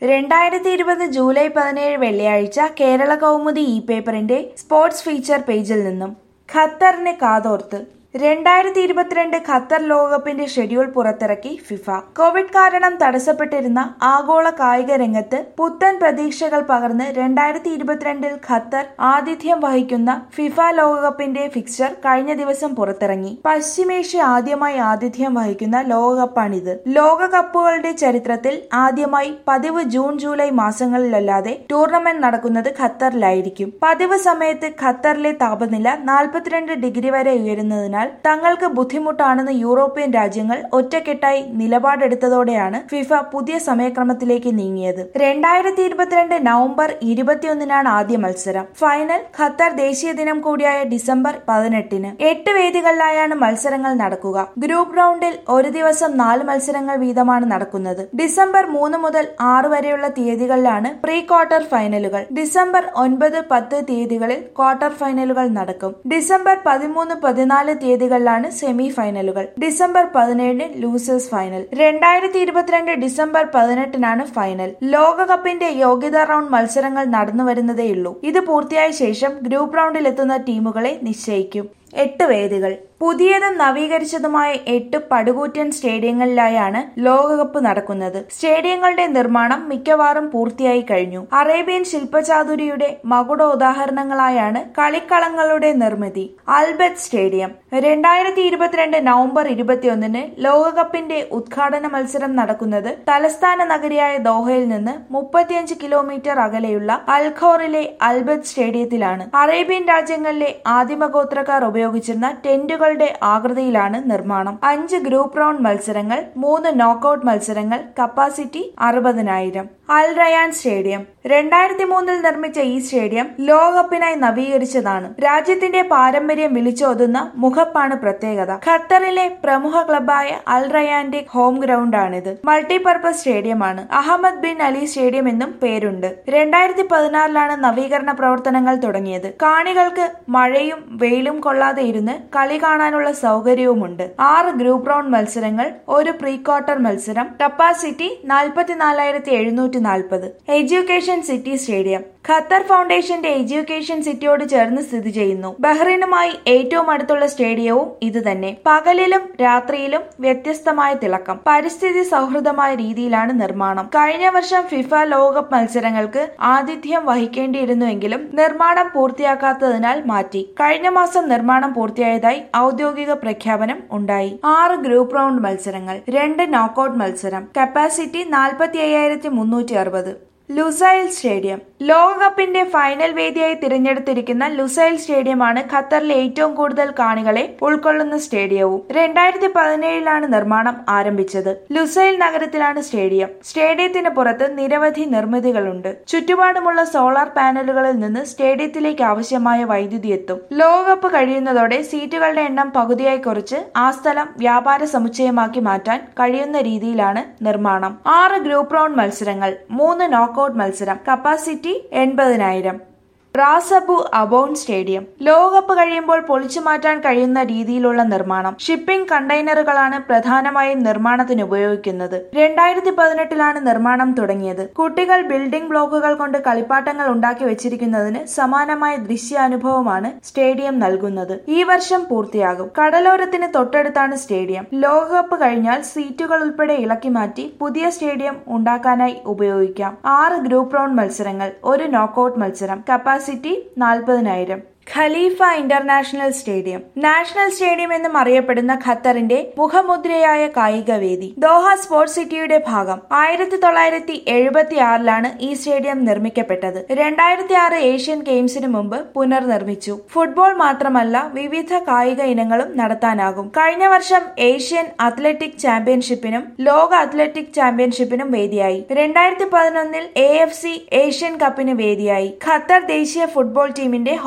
രണ്ടായിരത്തി ഇരുപത് ജൂലൈ പതിനേഴ് വെള്ളിയാഴ്ച കേരള കൗമുദി ഇ പേപ്പറിന്റെ സ്പോർട്സ് ഫീച്ചർ പേജിൽ നിന്നും ഖത്തറിന് കാതോർത്ത് രണ്ടായിരത്തി ഇരുപത്തിരണ്ട് ഖത്തർ ലോകകപ്പിന്റെ ഷെഡ്യൂൾ പുറത്തിറക്കി ഫിഫ കോവിഡ് കാരണം തടസ്സപ്പെട്ടിരുന്ന ആഗോള കായിക രംഗത്ത് പുത്തൻ പ്രതീക്ഷകൾ പകർന്ന് രണ്ടായിരത്തി ഇരുപത്തിരണ്ടിൽ ഖത്തർ ആതിഥ്യം വഹിക്കുന്ന ഫിഫ ലോകകപ്പിന്റെ ഫിക്സ്ചർ കഴിഞ്ഞ ദിവസം പുറത്തിറങ്ങി പശ്ചിമേഷ്യ ആദ്യമായി ആതിഥ്യം വഹിക്കുന്ന ലോകകപ്പാണിത് ലോകകപ്പുകളുടെ ചരിത്രത്തിൽ ആദ്യമായി പതിവ് ജൂൺ ജൂലൈ മാസങ്ങളിലല്ലാതെ ടൂർണമെന്റ് നടക്കുന്നത് ഖത്തറിലായിരിക്കും പതിവ് സമയത്ത് ഖത്തറിലെ താപനില നാൽപ്പത്തിരണ്ട് ഡിഗ്രി വരെ ഉയരുന്നതിനാൽ തങ്ങൾക്ക് ബുദ്ധിമുട്ടാണെന്ന് യൂറോപ്യൻ രാജ്യങ്ങൾ ഒറ്റക്കെട്ടായി നിലപാടെടുത്തതോടെയാണ് ഫിഫ പുതിയ സമയക്രമത്തിലേക്ക് നീങ്ങിയത് രണ്ടായിരത്തി ഇരുപത്തിരണ്ട് നവംബർ ഇരുപത്തിയൊന്നിനാണ് ആദ്യ മത്സരം ഫൈനൽ ഖത്തർ ദേശീയ ദിനം കൂടിയായ ഡിസംബർ പതിനെട്ടിന് എട്ട് വേദികളിലായാണ് മത്സരങ്ങൾ നടക്കുക ഗ്രൂപ്പ് റൗണ്ടിൽ ഒരു ദിവസം നാല് മത്സരങ്ങൾ വീതമാണ് നടക്കുന്നത് ഡിസംബർ മൂന്ന് മുതൽ ആറ് വരെയുള്ള തീയതികളിലാണ് പ്രീ ക്വാർട്ടർ ഫൈനലുകൾ ഡിസംബർ ഒൻപത് പത്ത് തീയതികളിൽ ക്വാർട്ടർ ഫൈനലുകൾ നടക്കും ഡിസംബർ പതിമൂന്ന് പതിനാല് തീയതികളിലാണ് സെമി ഫൈനലുകൾ ഡിസംബർ പതിനേഴിന് ലൂസേഴ്സ് ഫൈനൽ രണ്ടായിരത്തി ഇരുപത്തിരണ്ട് ഡിസംബർ പതിനെട്ടിനാണ് ഫൈനൽ ലോകകപ്പിന്റെ യോഗ്യതാ റൗണ്ട് മത്സരങ്ങൾ നടന്നു വരുന്നതേയുള്ളൂ ഇത് പൂർത്തിയായ ശേഷം ഗ്രൂപ്പ് റൗണ്ടിൽ എത്തുന്ന ടീമുകളെ നിശ്ചയിക്കും എട്ട് വേദികൾ പുതിയതും നവീകരിച്ചതുമായ എട്ട് പടുകൂറ്റൻ സ്റ്റേഡിയങ്ങളിലായാണ് ലോകകപ്പ് നടക്കുന്നത് സ്റ്റേഡിയങ്ങളുടെ നിർമ്മാണം മിക്കവാറും പൂർത്തിയായി കഴിഞ്ഞു അറേബ്യൻ ശില്പചാതുരിയുടെ മകുട ഉദാഹരണങ്ങളായാണ് കളിക്കളങ്ങളുടെ നിർമ്മിതി അൽബത്ത് സ്റ്റേഡിയം രണ്ടായിരത്തി ഇരുപത്തിരണ്ട് നവംബർ ഇരുപത്തിയൊന്നിന് ലോകകപ്പിന്റെ ഉദ്ഘാടന മത്സരം നടക്കുന്നത് തലസ്ഥാന നഗരിയായ ദോഹയിൽ നിന്ന് മുപ്പത്തിയഞ്ച് കിലോമീറ്റർ അകലെയുള്ള അൽഖോറിലെ അൽബത്ത് സ്റ്റേഡിയത്തിലാണ് അറേബ്യൻ രാജ്യങ്ങളിലെ ആദിമഗോത്രക്കാർ ഉപയോഗിച്ചിരുന്ന ടെന്റുകളുടെ ആകൃതിയിലാണ് നിർമ്മാണം അഞ്ച് ഗ്രൂപ്പ് റൗണ്ട് മത്സരങ്ങൾ മൂന്ന് നോക്കൌട്ട് മത്സരങ്ങൾ കപ്പാസിറ്റി അറുപതിനായിരം അൽ റയാൻ സ്റ്റേഡിയം രണ്ടായിരത്തി മൂന്നിൽ നിർമ്മിച്ച ഈ സ്റ്റേഡിയം ലോകകപ്പിനായി നവീകരിച്ചതാണ് രാജ്യത്തിന്റെ പാരമ്പര്യം വിളിച്ചോതുന്ന മുഖപ്പാണ് പ്രത്യേകത ഖത്തറിലെ പ്രമുഖ ക്ലബായ അൽ റയാന്റെ ഹോം ഗ്രൗണ്ടാണിത് മൾട്ടിപർപ്പസ് സ്റ്റേഡിയമാണ് അഹമ്മദ് ബിൻ അലി സ്റ്റേഡിയം എന്നും പേരുണ്ട് രണ്ടായിരത്തി പതിനാറിലാണ് നവീകരണ പ്രവർത്തനങ്ങൾ തുടങ്ങിയത് കാണികൾക്ക് മഴയും വെയിലും കൊള്ളാതെ ഇരുന്ന് കളി കാണാനുള്ള സൗകര്യവുമുണ്ട് ആറ് ഗ്രൂപ്പ് റൗണ്ട് മത്സരങ്ങൾ ഒരു പ്രീ ക്വാർട്ടർ മത്സരം കപ്പാസിറ്റി നാൽപ്പത്തിനാലായിരത്തി എഴുന്നൂറ്റി നാൽപ്പത് എഡ്യൂക്കേഷൻ സിറ്റി സ്റ്റേഡിയം ഖത്തർ ഫൗണ്ടേഷന്റെ എഡ്യൂക്കേഷൻ സിറ്റിയോട് ചേർന്ന് സ്ഥിതി ചെയ്യുന്നു ബഹ്റിനുമായി ഏറ്റവും അടുത്തുള്ള സ്റ്റേഡിയവും ഇത് തന്നെ പകലിലും രാത്രിയിലും വ്യത്യസ്തമായ തിളക്കം പരിസ്ഥിതി സൗഹൃദമായ രീതിയിലാണ് നിർമ്മാണം കഴിഞ്ഞ വർഷം ഫിഫ ലോകകപ്പ് മത്സരങ്ങൾക്ക് ആതിഥ്യം വഹിക്കേണ്ടിയിരുന്നുവെങ്കിലും നിർമ്മാണം പൂർത്തിയാക്കാത്തതിനാൽ മാറ്റി കഴിഞ്ഞ മാസം നിർമ്മാണം പൂർത്തിയായതായി ഔദ്യോഗിക പ്രഖ്യാപനം ഉണ്ടായി ആറ് ഗ്രൂപ്പ് റൗണ്ട് മത്സരങ്ങൾ രണ്ട് നോക്കൌട്ട് മത്സരം കപ്പാസിറ്റി നാൽപ്പത്തി അയ്യായിരത്തി മുന്നൂറ്റി അറുപത് ലുസൈൽ സ്റ്റേഡിയം ലോകകപ്പിന്റെ ഫൈനൽ വേദിയായി തിരഞ്ഞെടുത്തിരിക്കുന്ന ലുസൈൽ സ്റ്റേഡിയമാണ് ഖത്തറിലെ ഏറ്റവും കൂടുതൽ കാണികളെ ഉൾക്കൊള്ളുന്ന സ്റ്റേഡിയവും രണ്ടായിരത്തി പതിനേഴിലാണ് നിർമ്മാണം ആരംഭിച്ചത് ലുസൈൽ നഗരത്തിലാണ് സ്റ്റേഡിയം സ്റ്റേഡിയത്തിന് പുറത്ത് നിരവധി നിർമ്മിതികളുണ്ട് ചുറ്റുപാടുമുള്ള സോളാർ പാനലുകളിൽ നിന്ന് സ്റ്റേഡിയത്തിലേക്ക് ആവശ്യമായ വൈദ്യുതി എത്തും ലോകകപ്പ് കഴിയുന്നതോടെ സീറ്റുകളുടെ എണ്ണം പകുതിയായി കുറച്ച് ആ സ്ഥലം വ്യാപാര സമുച്ചയമാക്കി മാറ്റാൻ കഴിയുന്ന രീതിയിലാണ് നിർമ്മാണം ആറ് ഗ്രൂപ്പ് റൗണ്ട് മത്സരങ്ങൾ മൂന്ന് നോക്കൌട്ട് മത്സരം കപ്പാസിറ്റി എൺപതിനായിരം റാസബു അബോൺ സ്റ്റേഡിയം ലോകകപ്പ് കഴിയുമ്പോൾ പൊളിച്ചു മാറ്റാൻ കഴിയുന്ന രീതിയിലുള്ള നിർമ്മാണം ഷിപ്പിംഗ് കണ്ടെയ്നറുകളാണ് പ്രധാനമായും നിർമ്മാണത്തിന് ഉപയോഗിക്കുന്നത് രണ്ടായിരത്തി പതിനെട്ടിലാണ് നിർമ്മാണം തുടങ്ങിയത് കുട്ടികൾ ബിൽഡിംഗ് ബ്ലോക്കുകൾ കൊണ്ട് കളിപ്പാട്ടങ്ങൾ ഉണ്ടാക്കി വെച്ചിരിക്കുന്നതിന് സമാനമായ ദൃശ്യാനുഭവമാണ് സ്റ്റേഡിയം നൽകുന്നത് ഈ വർഷം പൂർത്തിയാകും കടലോരത്തിന് തൊട്ടടുത്താണ് സ്റ്റേഡിയം ലോകകപ്പ് കഴിഞ്ഞാൽ സീറ്റുകൾ ഉൾപ്പെടെ ഇളക്കി മാറ്റി പുതിയ സ്റ്റേഡിയം ഉണ്ടാക്കാനായി ഉപയോഗിക്കാം ആറ് ഗ്രൂപ്പ് റൗണ്ട് മത്സരങ്ങൾ ഒരു നോക്കൌട്ട് മത്സരം കപ്പാസിറ്റി കപ്പാസിറ്റി നാൽപ്പതിനായിരം Khalifa international stadium national stadium എന്നും അറിയപ്പെടുന്ന ഖത്തറിന്റെ മുഖമുദ്രയായ കായിക വേദി ദോഹ സ്പോർട്സ് സിറ്റിയുടെ ഭാഗം ആയിരത്തി തൊള്ളായിരത്തി എഴുപത്തി ആറിലാണ് ഈ സ്റ്റേഡിയം നിർമ്മിക്കപ്പെട്ടത് രണ്ടായിരത്തി ആറ് ഏഷ്യൻ ഗെയിംസിന് മുമ്പ് പുനർനിർമ്മിച്ചു ഫുട്ബോൾ മാത്രമല്ല വിവിധ കായിക ഇനങ്ങളും നടത്താനാകും കഴിഞ്ഞ വർഷം ഏഷ്യൻ അത്ലറ്റിക് ചാമ്പ്യൻഷിപ്പിനും ലോക അത്ലറ്റിക് ചാമ്പ്യൻഷിപ്പിനും വേദിയായി രണ്ടായിരത്തി പതിനൊന്നിൽ എ എഫ് സി ഏഷ്യൻ കപ്പിന് വേദിയായി ഖത്തർ ദേശീയ ഫുട്ബോൾ ടീമിന്റെ ഹോം ഗ്രൗണ്ട്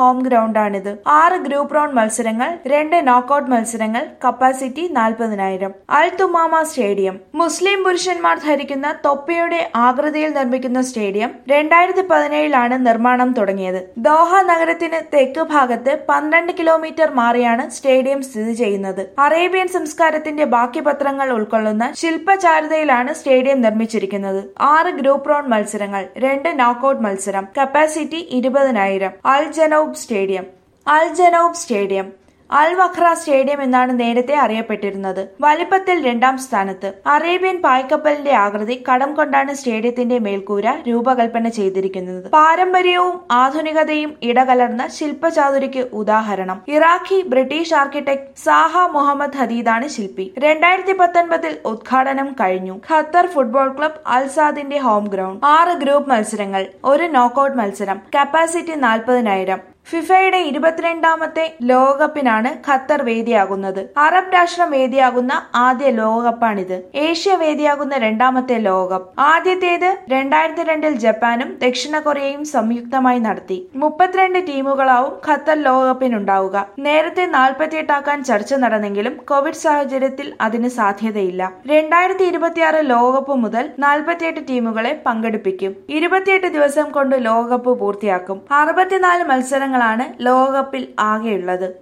റൗണ്ടാണിത് ആറ് ഗ്രൂപ്പ് റൗണ്ട് മത്സരങ്ങൾ രണ്ട് നോക്കൌട്ട് മത്സരങ്ങൾ കപ്പാസിറ്റി നാൽപ്പതിനായിരം അൽ തുമാമ സ്റ്റേഡിയം മുസ്ലിം പുരുഷന്മാർ ധരിക്കുന്ന തൊപ്പിയുടെ ആകൃതിയിൽ നിർമ്മിക്കുന്ന സ്റ്റേഡിയം രണ്ടായിരത്തി പതിനേഴിലാണ് നിർമ്മാണം തുടങ്ങിയത് ദോഹ നഗരത്തിന് തെക്ക് ഭാഗത്ത് പന്ത്രണ്ട് കിലോമീറ്റർ മാറിയാണ് സ്റ്റേഡിയം സ്ഥിതി ചെയ്യുന്നത് അറേബ്യൻ സംസ്കാരത്തിന്റെ ബാക്കി പത്രങ്ങൾ ഉൾക്കൊള്ളുന്ന ശില്പചാരുതയിലാണ് സ്റ്റേഡിയം നിർമ്മിച്ചിരിക്കുന്നത് ആറ് ഗ്രൂപ്പ് റൗണ്ട് മത്സരങ്ങൾ രണ്ട് നോക്കൌട്ട് മത്സരം കപ്പാസിറ്റി ഇരുപതിനായിരം Al Janoub stadium Al Janoub stadium Al Wakrah stadium എന്നാണ് നേരത്തെ അറിയപ്പെട്ടിരുന്നത് വലിപ്പത്തിൽ രണ്ടാം സ്ഥാനത്ത് അറേബ്യൻ പായ്ക്കപ്പലിന്റെ ആകൃതി കടം കൊണ്ടാണ് സ്റ്റേഡിയത്തിന്റെ മേൽക്കൂര രൂപകൽപ്പന ചെയ്തിരിക്കുന്നത് പാരമ്പര്യവും ആധുനികതയും ഇടകലർന്ന ശില്പചാതുരിക്ക് ഉദാഹരണം Iraqi British architect Zaha Mohammed ഹദീദാണ് ശില്പി രണ്ടായിരത്തി പത്തൊൻപതിൽ ഉദ്ഘാടനം കഴിഞ്ഞു ഖത്തർ ഫുട്ബോൾ ക്ലബ് അൽസാദിന്റെ ഹോം ഗ്രൗണ്ട് ആറ് ഗ്രൂപ്പ് മത്സരങ്ങൾ ഒരു നോക്കൌട്ട് മത്സരം കപ്പാസിറ്റി നാൽപ്പതിനായിരം ഫിഫയുടെ ഇരുപത്തിരണ്ടാമത്തെ ലോകകപ്പിനാണ് ഖത്തർ വേദിയാകുന്നത് അറബ് രാഷ്ട്രം വേദിയാകുന്ന ആദ്യ ലോകകപ്പാണിത് ഏഷ്യ വേദിയാകുന്ന രണ്ടാമത്തെ ലോകകപ്പ് ആദ്യത്തേത് രണ്ടായിരത്തി രണ്ടിൽ ജപ്പാനും ദക്ഷിണ കൊറിയയും സംയുക്തമായി നടത്തി മുപ്പത്തിരണ്ട് ടീമുകളാവും ഖത്തർ ലോകകപ്പിനുണ്ടാവുക നേരത്തെ നാൽപ്പത്തിയെട്ടാക്കാൻ ചർച്ച നടന്നെങ്കിലും കോവിഡ് സാഹചര്യത്തിൽ അതിന് സാധ്യതയില്ല രണ്ടായിരത്തി ഇരുപത്തിയാറ് ലോകകപ്പ് മുതൽ നാൽപ്പത്തിയെട്ട് ടീമുകളെ പങ്കെടുപ്പിക്കും ഇരുപത്തിയെട്ട് ദിവസം കൊണ്ട് ലോകകപ്പ് പൂർത്തിയാക്കും അറുപത്തിനാല് മത്സരങ്ങളാണ് ലോകകപ്പിൽ ആകെയുള്ളത്